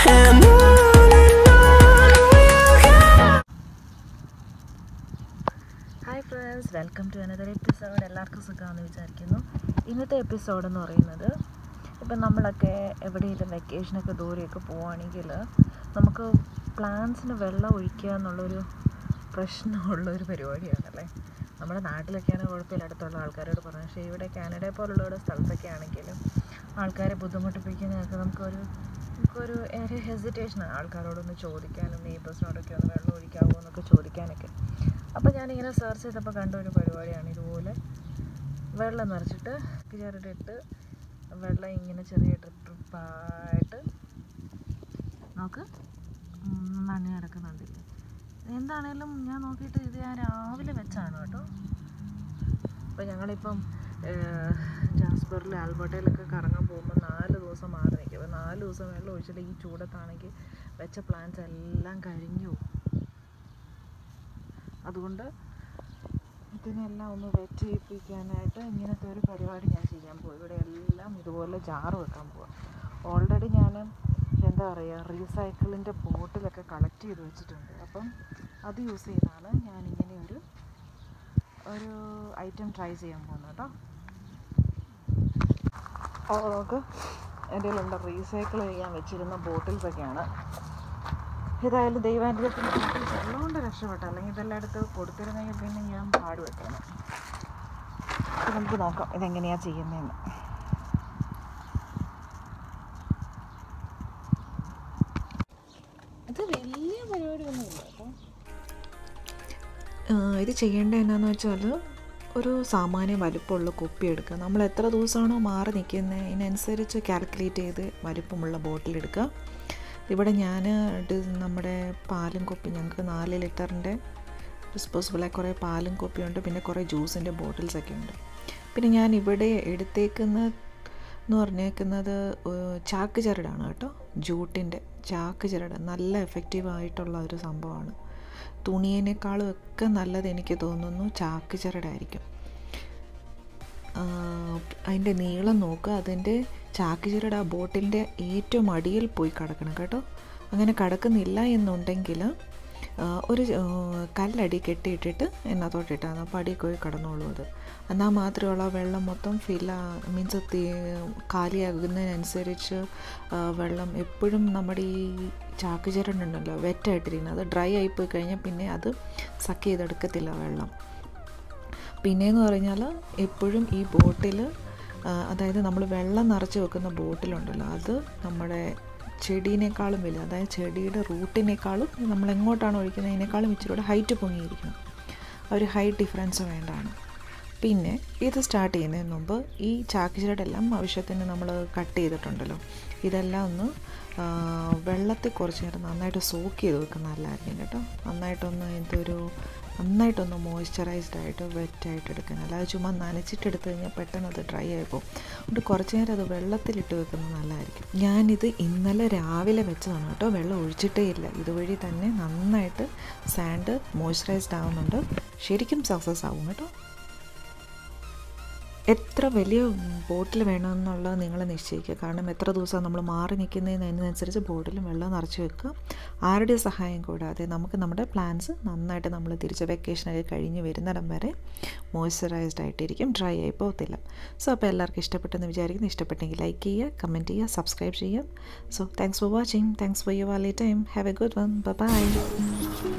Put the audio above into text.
And on and on we'll go. Hi friends welcome to another episode എല്ലാവർക്കും സുഖമാണെന്ന് വിചാരിക്കുന്നു ഇന്നത്തെ എപ്പിസോഡ് എന്ന് പറയുന്നത് ഇപ്പം നമ്മളൊക്കെ എവിടെയെങ്കിലും വെക്കേഷനൊക്കെ ദൂരെയൊക്കെ പോവുകയാണെങ്കിൽ നമുക്ക് പ്ലാന്റ്സിന് വെള്ളം ഒഴിക്കുക എന്നുള്ളൊരു പ്രശ്നമുള്ളൊരു പരിപാടിയാണല്ലേ നമ്മുടെ നാട്ടിലൊക്കെയാണ് കുഴപ്പമില്ല അടുത്തുള്ള ആൾക്കാരോട് പറഞ്ഞു പക്ഷേ ഇവിടെ കാനഡ പോലുള്ള സ്ഥലത്തൊക്കെ ആണെങ്കിലും ആൾക്കാരെ ബുദ്ധിമുട്ടിപ്പിക്കുന്നതൊക്കെ നമുക്കൊരു നമുക്കൊരു ഏറെ ഹെസിറ്റേഷനാണ് ആൾക്കാരോടൊന്ന് ചോദിക്കാനും നെയ്ബേഴ്സിനോടൊക്കെ ഒന്ന് വെള്ളം ഒഴിക്കാമോ എന്നൊക്കെ ചോദിക്കാനൊക്കെ അപ്പോൾ ഞാനിങ്ങനെ സെർച്ച് ചെയ്തപ്പോൾ കണ്ട ഒരു പരിപാടിയാണ് ഇതുപോലെ വെള്ളം നിറച്ചിട്ട് ചിരടിട്ട് വെള്ളം ഇങ്ങനെ ചെറിയ ട്രിപ്പ് ട്രിപ്പായിട്ട് നമുക്ക് നന്ദി കിടക്കുന്നുണ്ടില്ലേ എന്താണേലും ഞാൻ നോക്കിയിട്ട് ഇത് ഞാൻ രാവിലെ വെച്ചാണ് കേട്ടോ അപ്പോൾ ഞങ്ങളിപ്പം ജാസ്പറിൽ ആൽബർട്ടയിലൊക്കെ കറങ്ങാൻ പോകുമ്പോൾ നാല് ദിവസം മാറി നിൽക്കും അപ്പോൾ നാല് ദിവസം വെള്ളം ഒഴിച്ചിട്ട് ഈ ചൂടത്താണെങ്കിൽ വെച്ച പ്ലാന്റ്സ് എല്ലാം കരിഞ്ഞു പോകും അതുകൊണ്ട് ഇതിനെല്ലാം ഒന്ന് വെറ്റ് ചെയ്യിപ്പിക്കാനായിട്ട് ഇങ്ങനത്തെ ഒരു പരിപാടി ഞാൻ ചെയ്യാൻ പോകും ഇവിടെ എല്ലാം ഇതുപോലെ ജാറ് വെക്കാൻ പോവാം ഓൾറെഡി ഞാൻ എന്താ പറയുക റീസൈക്കിളിൻ്റെ ബോട്ടിലൊക്കെ കളക്ട് ചെയ്ത് വെച്ചിട്ടുണ്ട് അപ്പം അത് യൂസ് ചെയ്താണ് ഞാൻ ഇങ്ങനെ ഒരു ഒരു ഐറ്റം ട്രൈ ചെയ്യാൻ പോകുന്നത് കേട്ടോ ഓ നമുക്ക് എൻ്റെ കയ്യിലുണ്ട് റീസൈക്കിൾ ചെയ്യാൻ വെച്ചിരുന്ന ബോട്ടിൽസൊക്കെയാണ് ഏതായാലും ദൈവാനുഗ്രഹത്തിന് വെള്ളം കൊണ്ട് രക്ഷപ്പെട്ടു അല്ലെങ്കിൽ ഇതെല്ലാം എടുത്ത് കൊടുത്തിരുന്നെങ്കിൽ പിന്നെ ഞാൻ പാടുപെട്ടാണ് അപ്പോൾ നമുക്ക് നോക്കാം ഇതെങ്ങനെയാണ് ചെയ്യുന്നതെന്ന് ഇത് വലിയ പരിപാടിയൊന്നുമില്ല കേട്ടോ ഇത് ചെയ്യേണ്ടത് എന്നാന്ന് വെച്ചാൽ ഒരു സാമാന്യ വലിപ്പമുള്ള കുപ്പി എടുക്കുക നമ്മൾ എത്ര ദിവസമാണോ മാറി നിൽക്കുന്നത് അതിനനുസരിച്ച് കാൽക്കുലേറ്റ് ചെയ്ത് വലിപ്പമുള്ള ബോട്ടിൽ എടുക്കുക ഇവിടെ ഞാൻ നമ്മുടെ പാലും കുപ്പി ഞങ്ങൾക്ക് നാല് ലിറ്ററിൻ്റെ ഡിസ്പോസിബിളായ കുറേ പാലും കുപ്പിയുണ്ട് പിന്നെ കുറേ ജ്യൂസിൻ്റെ ബോട്ടിൽസൊക്കെ ഉണ്ട് പിന്നെ ഞാൻ ഇവിടെ എടുത്തേക്കുന്ന എന്ന് പറഞ്ഞേക്കുന്നത് ചാക്ക് ചരടാണ് കേട്ടോ ജൂട്ടിൻ്റെ ചാക്ക് ചരട് നല്ല എഫക്റ്റീവ് ആയിട്ടുള്ള ഒരു സംഭവമാണ് തുണിയേനേക്കാളും ഒക്കെ നല്ലത് എനിക്ക് തോന്നുന്നു ചാക്ക് ചരടായിരിക്കും അതിൻ്റെ നീളം നോക്കുക അതിൻ്റെ ചാക്ക് ചരട് ആ ബോട്ടിലിൻ്റെ ഏറ്റവും അടിയിൽ പോയി കിടക്കണം കേട്ടോ അങ്ങനെ കിടക്കുന്നില്ല എന്നുണ്ടെങ്കിൽ ഒരു കല്ലടി കെട്ടിയിട്ടിട്ട് എന്നത്തോട്ടിട്ടാണ് അപ്പോൾ അടി പോയി കിടന്നോളൂ അത് എന്നാൽ മാത്രമുള്ള വെള്ളം മൊത്തം ഫില്ല മീൻസ് തീ കാലിയാകുന്നതിനനുസരിച്ച് വെള്ളം എപ്പോഴും നമ്മുടെ ഈ ചാക്ക് ചരടുണ്ടല്ലോ വെറ്റായിട്ടിരിക്കുന്നത് അത് ഡ്രൈ ആയിപ്പോയി കഴിഞ്ഞാൽ പിന്നെ അത് സക്ക് ചെയ്തെടുക്കത്തില്ല വെള്ളം പിന്നെയെന്ന് പറഞ്ഞാൽ എപ്പോഴും ഈ ബോട്ടിൽ അതായത് നമ്മൾ വെള്ളം നിറച്ച് വെക്കുന്ന ബോട്ടിലുണ്ടല്ലോ അത് നമ്മുടെ ചെടീനേക്കാളും വലുത് അതായത് ചെടിയുടെ റൂട്ടിനേക്കാളും നമ്മൾ എങ്ങോട്ടാണ് ഒഴിക്കുന്നതിനേക്കാളും ഇച്ചിരി കൂടെ ഹൈറ്റ് പൊങ്ങിയിരിക്കണം ഒരു ഹൈറ്റ് ഡിഫറൻസ് വേണ്ടാണ് പിന്നെ ഇത് സ്റ്റാർട്ട് ചെയ്യുന്നതിന് മുമ്പ് ഈ ചാക്കിച്ചിരടെല്ലാം ആവശ്യത്തിന് നമ്മൾ കട്ട് ചെയ്തിട്ടുണ്ടല്ലോ ഇതെല്ലാം ഒന്ന് വെള്ളത്തിൽ കുറച്ച് നേരം നന്നായിട്ട് സോക്ക് ചെയ്ത് വെക്കുന്ന നല്ലതായിരിക്കും കേട്ടോ നന്നായിട്ടൊന്ന് ഇതൊരു നന്നായിട്ടൊന്ന് മോയ്സ്ചറൈസ്ഡ് ആയിട്ട് വെറ്റായിട്ട് എടുക്കണം അല്ലാതെ ചുമ്മാ നനച്ചിട്ട് എടുത്തു കഴിഞ്ഞാൽ പെട്ടെന്ന് അത് ഡ്രൈ ആയി പോകും അതുകൊണ്ട് കുറച്ച് നേരം അത് വെള്ളത്തിലിട്ട് വെക്കുന്നത് നല്ലതായിരിക്കും ഞാനിത് ഇന്നലെ രാവിലെ വെച്ചതാണ് കേട്ടോ വെള്ളം ഒഴിച്ചിട്ടേ ഇല്ല ഇതുവഴി തന്നെ നന്നായിട്ട് സാൻഡ് മോയ്സ്ചറൈസ്ഡ് ആവുന്നുണ്ട് ശരിക്കും സക്സസ് ആവും കേട്ടോ എത്ര വലിയ ബോട്ടിൽ വേണമെന്നുള്ളത് നിങ്ങൾ നിശ്ചയിക്കുക കാരണം എത്ര ദിവസം നമ്മൾ മാറി നിൽക്കുന്നതിനനുസരിച്ച് ബോട്ടിലും വെള്ളം നിറച്ച് വെക്കുക ആരുടെ സഹായം കൂടാതെ നമുക്ക് നമ്മുടെ പ്ലാന്റ്സ് നന്നായിട്ട് നമ്മൾ തിരിച്ച് വെക്കേഷനൊക്കെ കഴിഞ്ഞ് വരുന്നിടം വരെ മോയ്സ്ചറൈസ്ഡ് ആയിട്ടിരിക്കും ഡ്രൈ ആയി പോകത്തില്ല സോ അപ്പോൾ എല്ലാവർക്കും ഇഷ്ടപ്പെട്ടെന്ന് വിചാരിക്കുന്നു ഇഷ്ടപ്പെട്ടെങ്കിൽ ലൈക്ക് ചെയ്യുക കമൻറ്റ് ചെയ്യുക സബ്സ്ക്രൈബ് ചെയ്യുക so thanks for watching thanks for your വാലി time have a good one by